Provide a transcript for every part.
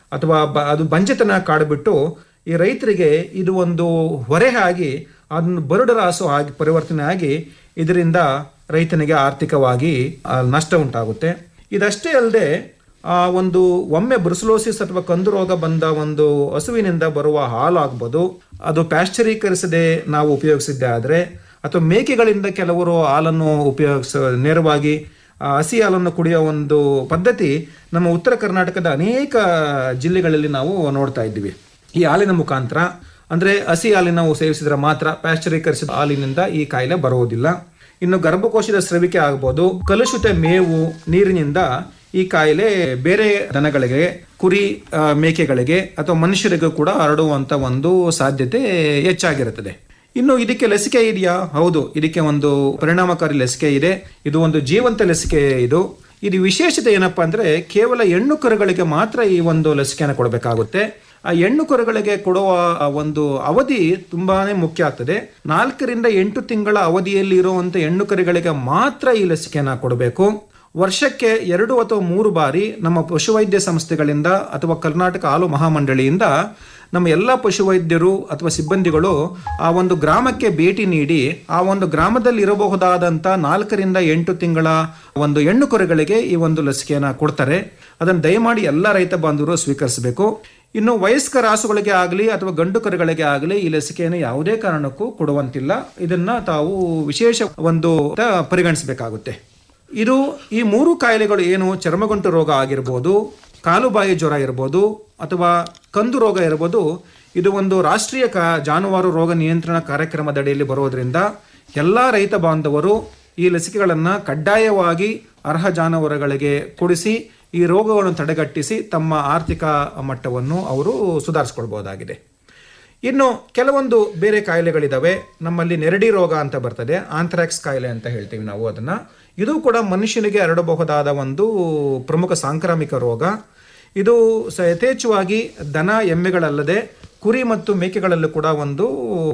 ಅಥವಾ ಬ- ಅದು ಬಂಜೆತನ ಕಾಡ್ಬಿಟ್ಟು ಈ ರೈತರಿಗೆ ಇದು ಒಂದು ಹೊರೆ ಆಗಿ ಅದನ್ನು ಬರುಡ ರಾಸು ಆಗಿ ಪರಿವರ್ತನೆ ಆಗಿ ಇದರಿಂದ ರೈತನಿಗೆ ಆರ್ಥಿಕವಾಗಿ ಆ, ನಷ್ಟ ಉಂಟಾಗುತ್ತೆ ಇದಷ್ಟೇ ಅಲ್ಲದೆ ಆ ಒಂದು ಒಮ್ಮೆ ಬ್ರುಸಲೋಸಿಸ್ ಅಥವಾ ಕಂದು ರೋಗ ಬಂದ ಒಂದು ಹಸುವಿನಿಂದ ಬರುವ ಹಾಲು ಆಗ್ಬೋದು ಅದು ಪ್ಯಾಶ್ಚರೀಕರಿಸದೆ ನಾವು ಉಪಯೋಗಿಸಿದ್ದೆ ಆದರೆ ಅಥವಾ ಮೇಕೆಗಳಿಂದ ಕೆಲವರು ಹಾಲನ್ನು ಉಪಯೋಗಿಸ ನೇರವಾಗಿ ಆ, ಹಸಿ ಹಾಲನ್ನು ಕುಡಿಯೋ ಒಂದು ಪದ್ಧತಿ ನಮ್ಮ ಉತ್ತರ ಕರ್ನಾಟಕದ ಅನೇಕ ಜಿಲ್ಲೆಗಳಲ್ಲಿ ನಾವು ನೋಡ್ತಾ ಇದ್ದೀವಿ ಈ ಹಾಲಿನ ಮುಖಾಂತರ ಅಂದರೆ ಹಸಿ ಹಾಲಿನ ನಾವು ಸೇವಿಸಿದ್ರೆ ಮಾತ್ರ ಪ್ಯಾಶ್ಚರೀಕರಿಸಿದ ಹಾಲಿನಿಂದ ಈ ಕಾಯಿಲೆ ಬರುವುದಿಲ್ಲ ಇನ್ನು ಗರ್ಭಕೋಶದ ಸ್ರವಿಕೆ ಆಗ್ಬೋದು ಕಲುಷಿತ ಮೇವು ನೀರಿನಿಂದ ಈ ಕಾಯಿಲೆ ಬೇರೆ ದನಗಳಿಗೆ ಕುರಿ ಆ, ಮೇಕೆಗಳಿಗೆ ಅಥವಾ ಮನುಷ್ಯರಿಗೂ ಕೂಡ ಹರಡುವಂತ ಒಂದು ಸಾಧ್ಯತೆ ಹೆಚ್ಚಾಗಿರುತ್ತದೆ ಇನ್ನು ಇದಕ್ಕೆ ಲಸಿಕೆ ಇದೆಯಾ ಹೌದು ಇದಕ್ಕೆ ಒಂದು ಪರಿಣಾಮಕಾರಿ ಲಸಿಕೆ ಇದೆ ಇದು ಒಂದು ಜೀವಂತ ಲಸಿಕೆ ಇದು ಇದು ವಿಶೇಷತೆ ಏನಪ್ಪಾ ಅಂದ್ರೆ ಕೇವಲ ಹೆಣ್ಣು ಕರುಗಳಿಗೆ ಮಾತ್ರ ಈ ಒಂದು ಲಸಿಕೆಯನ್ನು ಕೊಡಬೇಕಾಗುತ್ತೆ ಆ ಹೆಣ್ಣು ಕರುಗಳಿಗೆ ಕೊಡುವ ಆ ಒಂದು ಅವಧಿ ತುಂಬಾನೇ ಮುಖ್ಯ ಆಗ್ತದೆ ನಾಲ್ಕರಿಂದ ಎಂಟು ತಿಂಗಳ ಅವಧಿಯಲ್ಲಿ ಇರುವಂತ ಹೆಣ್ಣು ಕರುಗಳಿಗೆ ಮಾತ್ರ ಈ ಲಸಿಕೆಯನ್ನು ಕೊಡಬೇಕು ವರ್ಷಕ್ಕೆ ಎರಡು ಅಥವಾ ಮೂರು ಬಾರಿ ನಮ್ಮ ಪಶುವೈದ್ಯ ಸಂಸ್ಥೆಗಳಿಂದ ಅಥವಾ ಕರ್ನಾಟಕ ಹಾಲು ಮಹಾಮಂಡಳಿಯಿಂದ ನಮ್ಮ ಎಲ್ಲ ಪಶುವೈದ್ಯರು ಅಥವಾ ಸಿಬ್ಬಂದಿಗಳು ಆ ಒಂದು ಗ್ರಾಮಕ್ಕೆ ಭೇಟಿ ನೀಡಿ ಆ ಒಂದು ಗ್ರಾಮದಲ್ಲಿ ಇರಬಹುದಾದಂಥ ನಾಲ್ಕರಿಂದ ಎಂಟು ತಿಂಗಳ ಒಂದು ಹೆಣ್ಣು ಕರುಗಳಿಗೆ ಈ ಒಂದು ಲಸಿಕೆಯನ್ನು ಕೊಡ್ತಾರೆ ಅದನ್ನು ದಯಮಾಡಿ ಎಲ್ಲ ರೈತ ಬಾಂಧವರು ಸ್ವೀಕರಿಸಬೇಕು ಇನ್ನು ವಯಸ್ಕ ರಾಸುಗಳಿಗೆ ಆಗಲಿ ಅಥವಾ ಗಂಡು ಕರುಗಳಿಗೆ ಆಗಲಿ ಈ ಲಸಿಕೆಯನ್ನು ಯಾವುದೇ ಕಾರಣಕ್ಕೂ ಕೊಡುವಂತಿಲ್ಲ ಇದನ್ನ ತಾವು ವಿಶೇಷ ಒಂದು ತ ಪರಿಗಣಿಸಬೇಕಾಗುತ್ತೆ ಇದು ಈ ಮೂರು ಕಾಯಿಲೆಗಳು ಏನು ಚರ್ಮಗಂಟು ರೋಗ ಆಗಿರ್ಬೋದು ಕಾಲುಬಾಯಿ ಜ್ವರ ಇರ್ಬೋದು ಅಥವಾ ಕಂದು ರೋಗ ಇರ್ಬೋದು ಇದು ಒಂದು ರಾಷ್ಟ್ರೀಯ ಕಾ ಜಾನುವಾರು ರೋಗ ನಿಯಂತ್ರಣ ಕಾರ್ಯಕ್ರಮದಡಿಯಲ್ಲಿ ಬರೋದ್ರಿಂದ ಎಲ್ಲ ರೈತ ಬಾಂಧವರು ಈ ಲಸಿಕೆಗಳನ್ನು ಕಡ್ಡಾಯವಾಗಿ ಅರ್ಹ ಜಾನುವಾರುಗಳಿಗೆ ಕೊಡಿಸಿ ಈ ರೋಗಗಳನ್ನು ತಡೆಗಟ್ಟಿಸಿ ತಮ್ಮ ಆರ್ಥಿಕ ಮಟ್ಟವನ್ನು ಅವರು ಸುಧಾರಿಸ್ಕೊಳ್ಬಹುದಾಗಿದೆ ಇನ್ನು ಕೆಲವೊಂದು ಬೇರೆ ಕಾಯಿಲೆಗಳಿದಾವೆ ನಮ್ಮಲ್ಲಿ ನೆರಡಿ ರೋಗ ಅಂತ ಬರ್ತದೆ ಆಂಥ್ರಾಕ್ಸ್ ಕಾಯಿಲೆ ಅಂತ ಹೇಳ್ತೀವಿ ನಾವು ಅದನ್ನ ಇದು ಕೂಡ ಮನುಷ್ಯನಿಗೆ ಹರಡಬಹುದಾದ ಒಂದು ಪ್ರಮುಖ ಸಾಂಕ್ರಾಮಿಕ ರೋಗ ಇದು ಸ ಯಥೇಚ್ಛವಾಗಿ ದನ ಎಮ್ಮೆಗಳಲ್ಲದೆ ಕುರಿ ಮತ್ತು ಮೇಕೆಗಳಲ್ಲೂ ಕೂಡ ಒಂದು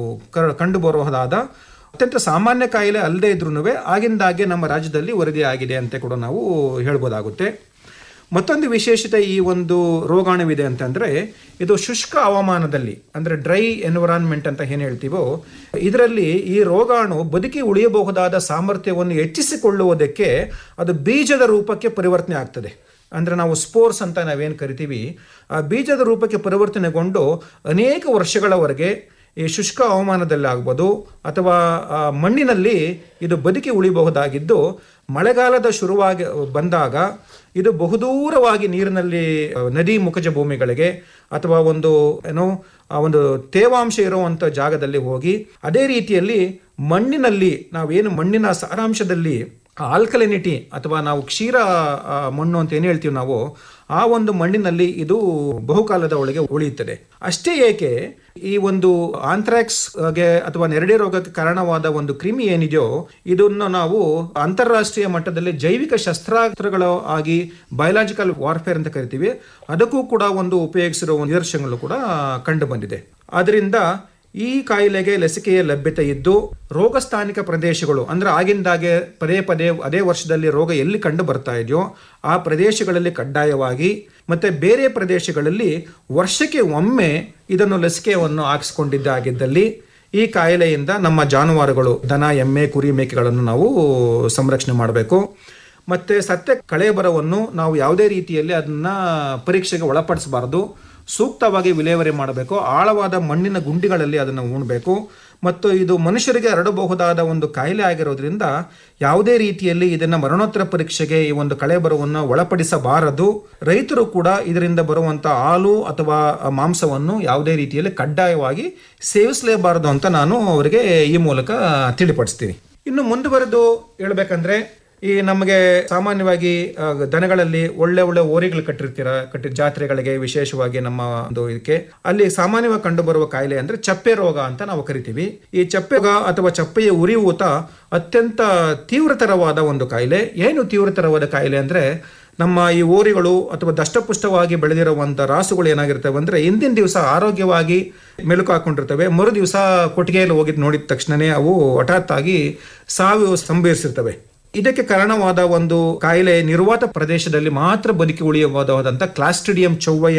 ಕ- ಕಂಡುಬರಬಹುದಾದ ಅತ್ಯಂತ ಸಾಮಾನ್ಯ ಕಾಯಿಲೆ ಅಲ್ಲದೆ ಇದ್ರೂ ಆಗಿಂದಾಗೆ ನಮ್ಮ ರಾಜ್ಯದಲ್ಲಿ ವರದಿಯಾಗಿದೆ ಅಂತ ಕೂಡ ನಾವು ಹೇಳ್ಬೋದಾಗುತ್ತೆ ಮತ್ತೊಂದು ವಿಶೇಷತೆ ಈ ಒಂದು ರೋಗಾಣುವಿದೆ ಅಂತಂದ್ರೆ ಇದು ಶುಷ್ಕ ಹವಾಮಾನದಲ್ಲಿ ಅಂದ್ರೆ ಡ್ರೈ ಎನ್ವಿರಾನ್ಮೆಂಟ್ ಅಂತ ಏನು ಹೇಳ್ತೀವೋ ಇದರಲ್ಲಿ ಈ ರೋಗಾಣು ಬದುಕಿ ಉಳಿಯಬಹುದಾದ ಸಾಮರ್ಥ್ಯವನ್ನು ಹೆಚ್ಚಿಸಿಕೊಳ್ಳುವುದಕ್ಕೆ ಅದು ಬೀಜದ ರೂಪಕ್ಕೆ ಪರಿವರ್ತನೆ ಆಗ್ತದೆ ಅಂದ್ರೆ ನಾವು ಸ್ಪೋರ್ಸ್ ಅಂತ ನಾವೇನು ಕರಿತೀವಿ ಆ ಬೀಜದ ರೂಪಕ್ಕೆ ಪರಿವರ್ತನೆಗೊಂಡು ಅನೇಕ ವರ್ಷಗಳವರೆಗೆ ಈ ಶುಷ್ಕ ಹವಾಮಾನದಲ್ಲಿ ಆಗ್ಬೋದು ಅಥವಾ ಆ, ಮಣ್ಣಿನಲ್ಲಿ ಇದು ಬದುಕಿ ಉಳಿಬಹುದಾಗಿದ್ದು ಮಳೆಗಾಲದ ಶುರುವಾಗಿ ಬಂದಾಗ ಇದು ಬಹುದೂರವಾಗಿ ನೀರಿನಲ್ಲಿ ಆ, ನದಿ ಮುಖಜ ಭೂಮಿಗಳಿಗೆ ಅಥವಾ ಒಂದು ಏನೋ ಆ ಒಂದು ತೇವಾಂಶ ಇರುವಂಥ ಜಾಗದಲ್ಲಿ ಹೋಗಿ ಅದೇ ರೀತಿಯಲ್ಲಿ ಮಣ್ಣಿನಲ್ಲಿ ನಾವೇನು ಮಣ್ಣಿನ ಸಾರಾಂಶದಲ್ಲಿ ಆಲ್ಕಲಿನಿಟಿ ಅಥವಾ ನಾವು ಕ್ಷೀರ ಆ, ಮಣ್ಣು ಅಂತ ಏನು ಹೇಳ್ತೀವಿ ನಾವು ಆ ಒಂದು ಮಣ್ಣಿನಲ್ಲಿ ಇದು ಬಹುಕಾಲದ ಒಳಗೆ ಉಳಿಯುತ್ತದೆ ಅಷ್ಟೇ ಏಕೆ ಈ ಒಂದು ಆಂಥ್ರಾಕ್ಸ್ ಗೆ ಅಥವಾ ನೆರಡಿ ರೋಗಕ್ಕೆ ಕಾರಣವಾದ ಒಂದು ಕ್ರಿಮಿ ಏನಿದೆಯೋ ಇದನ್ನು ನಾವು ಅಂತಾರಾಷ್ಟ್ರೀಯ ಮಟ್ಟದಲ್ಲಿ ಜೈವಿಕ ಶಸ್ತ್ರಾಸ್ತ್ರಗಳು ಆಗಿ ಬಯೋಲಾಜಿಕಲ್ ವಾರ್ಫೇರ್ ಅಂತ ಕರಿತೀವಿ ಅದಕ್ಕೂ ಕೂಡ ಒಂದು ಉಪಯೋಗಿಸಿರುವ ನಿದರ್ಶನಗಳು ಕೂಡ ಕಂಡು ಬಂದಿದೆ ಆದ್ರಿಂದ ಈ ಕಾಯಿಲೆಗೆ ಲಸಿಕೆಯ ಲಭ್ಯತೆ ಇದ್ದು ರೋಗ ಸ್ಥಾನಿಕ ಪ್ರದೇಶಗಳು ಅಂದ್ರೆ ಆಗಿಂದಾಗೆ ಪದೇ ಪದೇ ಅದೇ ವರ್ಷದಲ್ಲಿ ರೋಗ ಎಲ್ಲಿ ಕಂಡು ಬರ್ತಾ ಇದೆಯೋ ಆ ಪ್ರದೇಶಗಳಲ್ಲಿ ಕಡ್ಡಾಯವಾಗಿ ಮತ್ತೆ ಬೇರೆ ಪ್ರದೇಶಗಳಲ್ಲಿ ವರ್ಷಕ್ಕೆ ಒಮ್ಮೆ ಇದನ್ನು ಲಸಿಕೆಯನ್ನು ಹಾಕಿಸ್ಕೊಂಡಿದ್ದಾಗಿದ್ದಲ್ಲಿ ಈ ಕಾಯಿಲೆಯಿಂದ ನಮ್ಮ ಜಾನುವಾರುಗಳು ದನ ಎಮ್ಮೆ ಕುರಿ ಮೇಕೆಗಳನ್ನು ನಾವು ಸಂರಕ್ಷಣೆ ಮಾಡಬೇಕು ಮತ್ತೆ ಸತ್ಯ ಕಳೆಬರವನ್ನು ನಾವು ಯಾವುದೇ ರೀತಿಯಲ್ಲಿ ಅದನ್ನ ಪರೀಕ್ಷೆಗೆ ಒಳಪಡಿಸಬಾರದು ಸೂಕ್ತವಾಗಿ ವಿಲೇವಾರಿ ಮಾಡಬೇಕು ಆಳವಾದ ಮಣ್ಣಿನ ಗುಂಡಿಗಳಲ್ಲಿ ಅದನ್ನು ಉಣ್ಬೇಕು ಮತ್ತು ಇದು ಮನುಷ್ಯರಿಗೆ ಹರಡಬಹುದಾದ ಒಂದು ಕಾಯಿಲೆ ಆಗಿರೋದ್ರಿಂದ ಯಾವುದೇ ರೀತಿಯಲ್ಲಿ ಇದನ್ನು ಮರಣೋತ್ತರ ಪರೀಕ್ಷೆಗೆ ಈ ಒಂದು ಕಳೆಬರವನ್ನು ಒಳಪಡಿಸಬಾರದು ರೈತರು ಕೂಡ ಇದರಿಂದ ಬರುವಂಥ ಹಾಲು ಅಥವಾ ಮಾಂಸವನ್ನು ಯಾವುದೇ ರೀತಿಯಲ್ಲಿ ಕಡ್ಡಾಯವಾಗಿ ಸೇವಿಸಲೇಬಾರದು ಅಂತ ನಾನು ಅವರಿಗೆ ಈ ಮೂಲಕ ತಿಳಿಪಡಿಸ್ತೀನಿ ಇನ್ನು ಮುಂದುವರೆದು ಹೇಳ್ಬೇಕಂದ್ರೆ ಈ ನಮಗೆ ಸಾಮಾನ್ಯವಾಗಿ ಆ, ದನಗಳಲ್ಲಿ ಒಳ್ಳೆ ಒಳ್ಳೆ ಓರಿಗಳು ಕಟ್ಟಿರ್ತೀರ ಕಟ್ಟಿ ಜಾತ್ರೆಗಳಿಗೆ ವಿಶೇಷವಾಗಿ ನಮ್ಮ ಒಂದು ಇದಕ್ಕೆ ಅಲ್ಲಿ ಸಾಮಾನ್ಯವಾಗಿ ಕಂಡುಬರುವ ಕಾಯಿಲೆ ಅಂದ್ರೆ ಚಪ್ಪೆ ರೋಗ ಅಂತ ನಾವು ಕರಿತೀವಿ ಈ ಚಪ್ಪೆ ರೋಗ ಅಥವಾ ಚಪ್ಪೆಯ ಉರಿಯೂತ ಅತ್ಯಂತ ತೀವ್ರತರವಾದ ಒಂದು ಕಾಯಿಲೆ ಏನು ತೀವ್ರತರವಾದ ಕಾಯಿಲೆ ಅಂದ್ರೆ ನಮ್ಮ ಈ ಓರಿಗಳು ಅಥವಾ ದಷ್ಟಪುಷ್ಟವಾಗಿ ಬೆಳೆದಿರುವಂತ ರಾಸುಗಳು ಏನಾಗಿರ್ತವೆ ಅಂದ್ರೆ ಹಿಂದಿನ ದಿವಸ ಆರೋಗ್ಯವಾಗಿ ಮೆಲುಕು ಹಾಕೊಂಡಿರ್ತವೆ ಮರು ದಿವಸ ಕೊಟ್ಟಿಗೆಯಲ್ಲಿ ಹೋಗಿದ್ ನೋಡಿದ ತಕ್ಷಣನೇ ಅವು ಹಠಾತ್ ಆಗಿ ಸಾವು ಸಂಭವಿಸಿರ್ತವೆ ಇದಕ್ಕೆ ಕಾರಣವಾದ ಒಂದು ಕಾಯಿಲೆ ನಿರ್ವಾತ ಪ್ರದೇಶದಲ್ಲಿ ಮಾತ್ರ ಬದುಕಿ ಉಳಿಯಬಹುದಾದಂಥ ಕ್ಲಾಸ್ಟ್ರಿಡಿಯಂ ಚೌವ್ವ